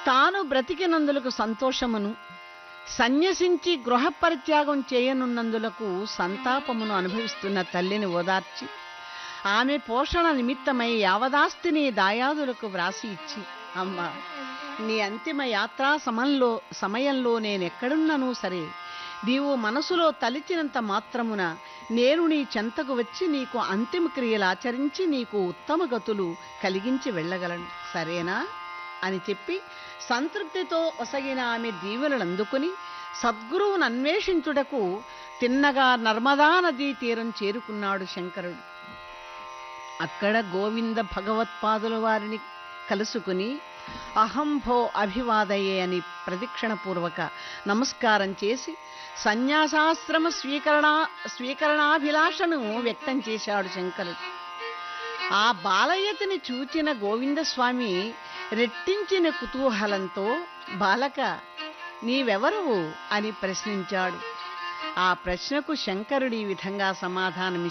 తాను బ్రతికినందులకు సంతోషమును సన్యసించి గృహపరిత్యాగం చేయనున్నందులకు సంతాపమును అనుభవిస్తున్న తల్లిని ఓదార్చి ఆమె పోషణ నిమిత్తమై యావదాస్తిని దాయాదులకు వ్రాసి ఇచ్చి అమ్మా నీ అంతిమ యాత్రా సమయంలో సమయంలో నేనెక్కడున్నను సరే నీవు మనసులో తలిచినంత మాత్రమున నేను నీ చెంతకు వచ్చి నీకు అంతిమ క్రియలు ఆచరించి నీకు ఉత్తమ గతులు కలిగించి వెళ్ళగలను సరేనా అని చెప్పి సంతృప్తితో ఒసగిన ఆమె దీవెనలు అందుకుని సద్గురువును అన్వేషించుటకు తిన్నగా నర్మదా నదీ తీరం చేరుకున్నాడు శంకరుడు అక్కడ గోవింద భగవత్పాదుల వారిని కలుసుకుని అహంభో అభివాదయే అని ప్రదక్షిణపూర్వక నమస్కారం చేసి సన్యాసాశ్రమ స్వీకరణ స్వీకరణాభిలాషను వ్యక్తం చేశాడు శంకరుడు ఆ బాలయ్యతని చూచిన గోవిందస్వామి రెట్టించిన కుతూహలంతో బాలక నీవెవరు అని ప్రశ్నించాడు ఆ ప్రశ్నకు శంకరుడు ఈ విధంగా సమాధానమిచ్చాడు